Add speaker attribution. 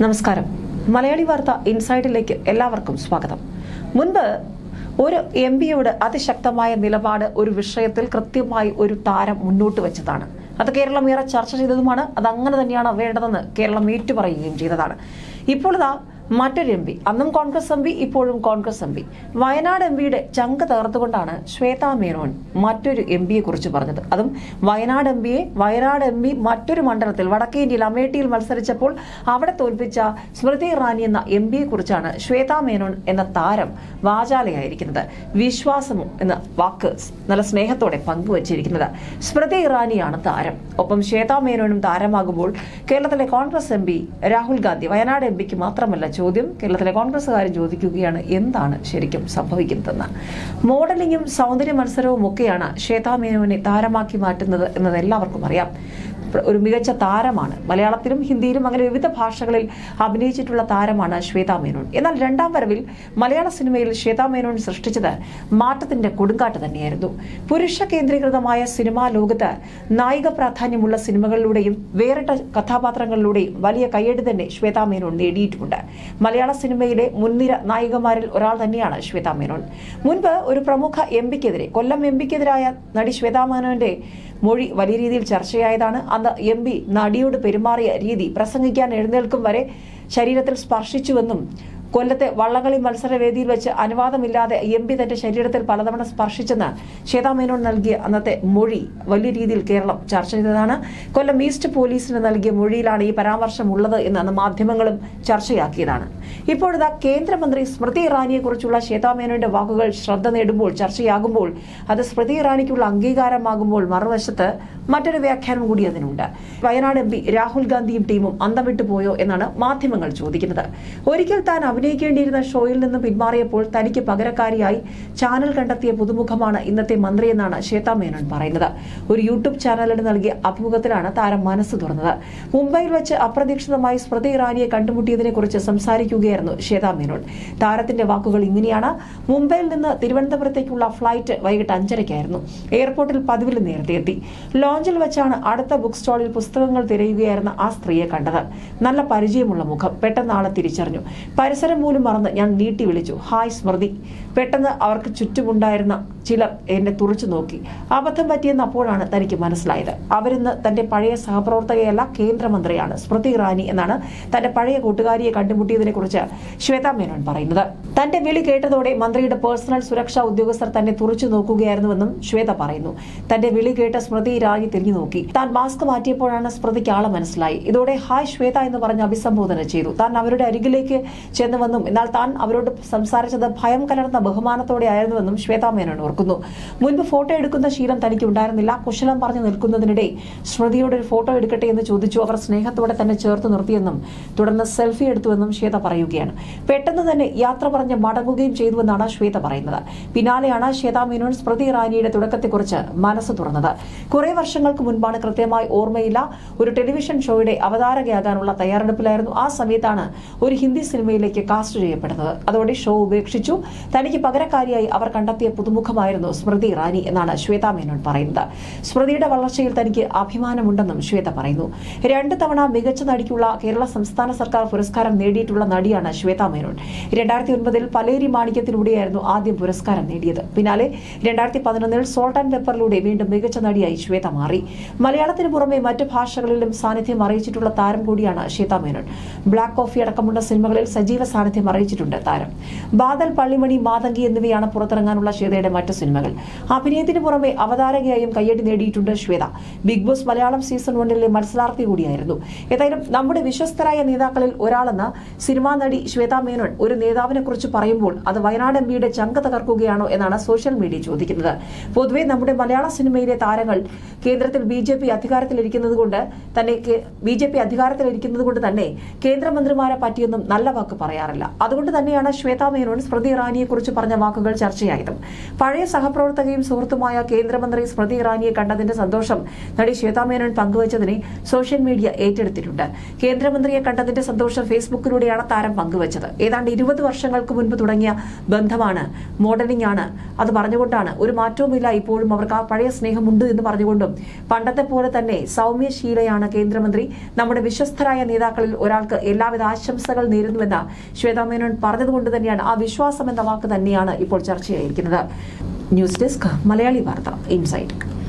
Speaker 1: നമസ്കാരം മലയാളി വാർത്ത ഇൻസൈഡിലേക്ക് എല്ലാവർക്കും സ്വാഗതം മുൻപ് ഒരു എം പിയോട് അതിശക്തമായ നിലപാട് ഒരു വിഷയത്തിൽ കൃത്യമായി ഒരു താരം മുന്നോട്ട് വെച്ചതാണ് അത് കേരളം ഏറെ ചർച്ച ചെയ്തതുമാണ് അത് അങ്ങനെ തന്നെയാണ് വേണ്ടതെന്ന് കേരളം ഏറ്റുപറയുകയും ചെയ്തതാണ് ഇപ്പോൾ ഇതാ മറ്റൊരു എം പി അന്നും കോൺഗ്രസ് എം പി ഇപ്പോഴും കോൺഗ്രസ് എം പി വയനാട് എം പിയുടെ ചങ്ക് തകർത്തുകൊണ്ടാണ് ശ്വേതാ മേനോൻ മറ്റൊരു എം പിയെ കുറിച്ച് പറഞ്ഞത് അതും വയനാട് എം പിയെ വയനാട് എം പി മറ്റൊരു മണ്ഡലത്തിൽ വടക്കേ ഇന്ത്യയിൽ അമേഠിയിൽ മത്സരിച്ചപ്പോൾ അവിടെ തോൽപ്പിച്ച സ്മൃതി ഇറാനി എന്ന എം പിയെ കുറിച്ചാണ് ശ്വേതാ മേനോൻ എന്ന താരം വാചാലയായിരിക്കുന്നത് വിശ്വാസമോ എന്ന വാക്ക് നല്ല സ്നേഹത്തോടെ പങ്കുവച്ചിരിക്കുന്നത് സ്മൃതി ഇറാനിയാണ് താരം ഒപ്പം ശ്വേതാ മേനോനും താരമാകുമ്പോൾ കേരളത്തിലെ കോൺഗ്രസ് എം പി രാഹുൽ ഗാന്ധി വയനാട് എം പിക്ക് മാത്രമല്ല ചോദ്യം കേരളത്തിലെ കോൺഗ്രസ്സുകാരും ചോദിക്കുകയാണ് എന്താണ് ശരിക്കും സംഭവിക്കുന്നതെന്ന് മോഡലിംഗും സൗന്ദര്യ മത്സരവും ഒക്കെയാണ് ശ്വേതാ മേനോനെ താരമാക്കി മാറ്റുന്നത് എന്നത് എല്ലാവർക്കും അറിയാം ഒരു മികച്ച താരമാണ് മലയാളത്തിലും ഹിന്ദിയിലും അങ്ങനെ വിവിധ ഭാഷകളിൽ അഭിനയിച്ചിട്ടുള്ള താരമാണ് ശ്വേതാ മേനോൻ എന്നാൽ രണ്ടാം വരവിൽ മലയാള സിനിമയിൽ ശ്വേതാ മേനോൻ സൃഷ്ടിച്ചത് മാറ്റത്തിന്റെ കൊടുങ്കാട്ട് തന്നെയായിരുന്നു പുരുഷ കേന്ദ്രീകൃതമായ സിനിമാ ലോകത്ത് നായിക പ്രാധാന്യമുള്ള സിനിമകളിലൂടെയും വേറിട്ട കഥാപാത്രങ്ങളിലൂടെയും വലിയ കയ്യടി തന്നെ ശ്വേതാ മേനോൻ നേടിയിട്ടുമുണ്ട് മലയാള സിനിമയിലെ മുൻനിര നായികമാരിൽ ഒരാൾ തന്നെയാണ് ശ്വേതാ മേനോൻ മുൻപ് ഒരു പ്രമുഖ എം പിക്കെതിരെ കൊല്ലം എം പിക്കെതിരായ നടി ശ്വേതാ മേനോന്റെ മൊഴി വലിയ രീതിയിൽ ചർച്ചയായതാണ് അന്ന് എം പി നടിയോട് പെരുമാറിയ രീതി പ്രസംഗിക്കാൻ എഴുന്നേൽക്കും വരെ ശരീരത്തിൽ സ്പർശിച്ചുവെന്നും കൊല്ലത്തെ വള്ളംകളി മത്സരവേദിയിൽ വെച്ച് അനുവാദമില്ലാതെ എം പി തന്റെ ശരീരത്തിൽ പലതവണ സ്പർശിച്ചെന്ന് ശ്വേതാ മേനോൻ നൽകിയ അന്നത്തെ മൊഴി വലിയ രീതിയിൽ കേരളം ചർച്ച ചെയ്തതാണ് കൊല്ലം ഈസ്റ്റ് പോലീസിന് നൽകിയ മൊഴിയിലാണ് ഈ പരാമർശം ഉള്ളത് എന്ന് അന്ന് മാധ്യമങ്ങളും ചർച്ചയാക്കിയതാണ് ഇപ്പോഴിതാ കേന്ദ്രമന്ത്രി സ്മൃതി ഇറാനിയെക്കുറിച്ചുള്ള ശ്വേതാ മേനോന്റെ വാക്കുകൾ ശ്രദ്ധ നേടുമ്പോൾ ചർച്ചയാകുമ്പോൾ അത് സ്മൃതി ഇറാനിക്കുള്ള അംഗീകാരമാകുമ്പോൾ മറുവശത്ത് മറ്റൊരു വ്യാഖ്യാനം കൂടി അതിനുണ്ട് വയനാട് എം പി രാഹുൽ ഗാന്ധിയും ടീമും അന്തം വിട്ടു പോയോ എന്നാണ് മാധ്യമങ്ങൾ ചോദിക്കുന്നത് ഒരിക്കൽ താൻ അഭിനയിക്കേണ്ടിയിരുന്ന ഷോയിൽ നിന്ന് പിന്മാറിയപ്പോൾ തനിക്ക് പകരക്കാരിയായി ചാനൽ കണ്ടെത്തിയ പുതുമുഖമാണ് ഇന്നത്തെ മന്ത്രിയെന്നാണ് ശ്വേതാ മേനോൻ പറയുന്നത് ഒരു യൂട്യൂബ് ചാനലിന് നൽകിയ അഭിമുഖത്തിലാണ് താരം മനസ്സ് തുറന്നത് മുംബൈയിൽ വെച്ച് അപ്രതീക്ഷിതമായി സ്മൃതി ഇറാനിയെ കണ്ടുമുട്ടിയതിനെ കുറിച്ച് സംസാരിക്കുകയായിരുന്നു ശ്വേതാ മേനോൻ താരത്തിന്റെ വാക്കുകൾ ഇങ്ങനെയാണ് മുംബൈയിൽ നിന്ന് തിരുവനന്തപുരത്തേക്കുള്ള ഫ്ലൈറ്റ് വൈകിട്ട് അഞ്ചരയ്ക്കായിരുന്നു എയർപോർട്ടിൽ പതിവിൽ നേരത്തെ എത്തി ലോഞ്ചിൽ വെച്ചാണ് അടുത്ത ബുക്ക് സ്റ്റാളിൽ പുസ്തകങ്ങൾ തിരയുകയായിരുന്ന ആ സ്ത്രീയെ കണ്ടത് നല്ല പരിചയമുള്ള മുഖം പെട്ടെന്ന് ആളെ തിരിച്ചറിഞ്ഞു പരിസരം പോലും മറന്ന് ഞാൻ നീട്ടി വിളിച്ചു ഹായ് സ്മൃതി പെട്ടെന്ന് അവർക്ക് ചുറ്റുമുണ്ടായിരുന്ന ചിലർ എന്നെ തുറച്ചു നോക്കി അബദ്ധം പറ്റിയെന്ന് അപ്പോഴാണ് തനിക്ക് മനസ്സിലായത് അവരിന്ന് തന്റെ പഴയ സഹപ്രവർത്തകയല്ല കേന്ദ്രമന്ത്രിയാണ് സ്മൃതി ഇറാനി എന്നാണ് തന്റെ പഴയ കൂട്ടുകാരിയെ കണ്ടുമുട്ടിയതിനെ കുറിച്ച് ശ്വേതാ മേനോൻ പറയുന്നത് തന്റെ വിളി കേട്ടതോടെ മന്ത്രിയുടെ പേഴ്സണൽ സുരക്ഷാ ഉദ്യോഗസ്ഥർ തന്നെ തുറച്ചു നോക്കുകയായിരുന്നുവെന്നും ശ്വേത പറയുന്നു തന്റെ വിളി കേട്ട സ്മൃതി ഇറാനി തിരിഞ്ഞു നോക്കി താൻ മാസ്ക് മാറ്റിയപ്പോഴാണ് സ്മൃതിക്ക് ആളെ മനസ്സിലായി ഇതോടെ ഹായ് ശ്വേത എന്ന് പറഞ്ഞ് അഭിസംബോധന ചെയ്തു താൻ അവരുടെ അരികിലേക്ക് ചെന്നുവെന്നും എന്നാൽ താൻ അവരോട് സംസാരിച്ചത് ഭയം കലർന്ന ബഹുമാനത്തോടെ ആയിരുന്നുവെന്നും ശ്വേതാ മേനോൻ ഓർക്കുന്നു മുൻപ് ഫോട്ടോ എടുക്കുന്ന ശീലം തനിക്ക് ഉണ്ടായിരുന്നില്ല കുശലം പറഞ്ഞു നിൽക്കുന്നതിനിടെ സ്മൃതിയോട് ഒരു ഫോട്ടോ എടുക്കട്ടെ എന്ന് ചോദിച്ചു അവർ സ്നേഹത്തോടെ തന്നെ ചേർത്ത് നിർത്തിയെന്നും തുടർന്ന് സെൽഫി എടുത്തുവെന്നും ശ്വേത പറയുകയാണ് പെട്ടെന്ന് തന്നെ യാത്ര പറഞ്ഞ് മടങ്ങുകയും ചെയ്തുവെന്നാണ് ശ്വേത പറയുന്നത് പിന്നാലെയാണ് ശ്വേതാ മേനോൻ സ്മൃതി ഇറാനിയുടെ തുടക്കത്തെക്കുറിച്ച് മനസ്സ് തുറന്നത് കുറെ വർഷങ്ങൾക്ക് മുൻപാണ് കൃത്യമായി ഓർമ്മയില്ല ഒരു ടെലിവിഷൻ ഷോയുടെ അവതാരകയാകാനുള്ള തയ്യാറെടുപ്പിലായിരുന്നു ആ സമയത്താണ് ഒരു ഹിന്ദി സിനിമയിലേക്ക് കാസ്റ്റ് ചെയ്യപ്പെടുന്നത് അതോടെ ഷോ ഉപേക്ഷിച്ചു തനിക്ക് പകരക്കാരിയായി അവർ കണ്ടെത്തിയ പുതുമുഖമായിരുന്നു സ്മൃതി ഇറാനി എന്നാണ് ശ്വേത മേനോൻ പറയുന്നത് സ്മൃതിയുടെ വളർച്ചയിൽ തനിക്ക് അഭിമാനമുണ്ടെന്നും ശ്വേത പറയുന്നു രണ്ട് തവണ മികച്ച നടിക്കുള്ള കേരള സംസ്ഥാന സർക്കാർ പുരസ്കാരം നേടിയിട്ടുള്ള നടിയാണ് ശ്വേത മേനോൻ രണ്ടായിരത്തി ഒൻപതിൽ പലേരി മാണിക്യത്തിലൂടെയായിരുന്നു ആദ്യം പുരസ്കാരം നേടിയത് പിന്നാലെ രണ്ടായിരത്തി പതിനൊന്നിൽ സോൾട്ട് ആൻഡ് പെപ്പറിലൂടെ വീണ്ടും മികച്ച നടിയായി ശ്വേത മാറി മലയാളത്തിന് പുറമെ മറ്റ് ഭാഷകളിലും സാന്നിധ്യം അറിയിച്ചിട്ടുള്ള താരം കൂടിയാണ് ശ്വേത മേനോൻ ബ്ലാക്ക് കോഫി അടക്കമുള്ള സിനിമകളിൽ സജീവ സാന്നിധ്യം അറിയിച്ചിട്ടുണ്ട് താരം ബാദൽ പള്ളിമണി മാതങ്കി എന്നിവയാണ് പുറത്തിറങ്ങാനുള്ള ശ്വേതയുടെ മറ്റു സിനിമകൾ അഭിനയത്തിന് പുറമെ അവതാരകയായും കയ്യടി നേടിയിട്ടുണ്ട് Shweta Bigg Boss Malayalam season വണ്ണിലെ മത്സരാർത്ഥി കൂടിയായിരുന്നു ഏതായാലും നമ്മുടെ വിശ്വസ്തരായ നേതാക്കളിൽ ഒരാളെന്ന സിനിമാ നടി ശ്വേത മേനോൻ ഒരു നേതാവിനെ കുറിച്ച് പറയുമ്പോൾ അത് വയനാട് എം പിയുടെ ചങ്ക തകർക്കുകയാണോ എന്നാണ് സോഷ്യൽ മീഡിയ ചോദിക്കുന്നത് പൊതുവെ നമ്മുടെ മലയാള സിനിമയിലെ താരങ്ങൾ കേന്ദ്രത്തിൽ ബി ജെ പി അധികാരത്തിലിരിക്കുന്നത് കൊണ്ട് തന്നെ ബി ജെ പി അധികാരത്തിലിരിക്കുന്നത് കൊണ്ട് തന്നെ കേന്ദ്രമന്ത്രിമാരെ പറ്റിയൊന്നും നല്ല വാക്ക് പറയാറില്ല അതുകൊണ്ട് തന്നെയാണ് ശ്വേതാ മേനോൻ സ്മൃതി ഇറാനിയെ കുറിച്ച് കുറിച്ച് പറഞ്ഞ വാക്കുകൾ ചർച്ചയായതും പഴയ സഹപ്രവർത്തകയും സുഹൃത്തുമായ കേന്ദ്രമന്ത്രി സ്മൃതി ഇറാനിയെ കണ്ടതിന്റെ സന്തോഷം നടി ശ്വേതാ മേനോൻ പങ്കുവച്ചതിനെ സോഷ്യൽ മീഡിയ ഏറ്റെടുത്തിട്ടുണ്ട് കേന്ദ്രമന്ത്രിയെ കണ്ടതിന്റെ സന്തോഷം ഫേസ്ബുക്കിലൂടെയാണ് താരം പങ്കുവച്ചത് ഏതാണ്ട് ഇരുപത് വർഷങ്ങൾക്ക് മുൻപ് തുടങ്ങിയ ബന്ധമാണ് മോഡലിംഗ് ആണ് അത് പറഞ്ഞുകൊണ്ടാണ് ഒരു മാറ്റവുമില്ല ഇപ്പോഴും അവർക്ക് ആ പഴയ സ്നേഹമുണ്ട് എന്ന് പറഞ്ഞുകൊണ്ടും പണ്ടത്തെ പോലെ തന്നെ സൗമ്യശീലയാണ് കേന്ദ്രമന്ത്രി നമ്മുടെ വിശ്വസ്തരായ നേതാക്കളിൽ ഒരാൾക്ക് എല്ലാവിധ ആശംസകൾ നേരുന്നുവെന്ന് ശ്വേതാ മേനോൻ പറഞ്ഞതുകൊണ്ട് തന്നെയാണ് ആ വിശ്വാസം എന്ന വാക്ക് തന്നെയാണ് ഇപ്പോൾ ചർച്ചയായിരിക്കുന്നത് ന്യൂസ് ഡെസ്ക് മലയാളി വാർത്ത ഇൻസൈറ്റ്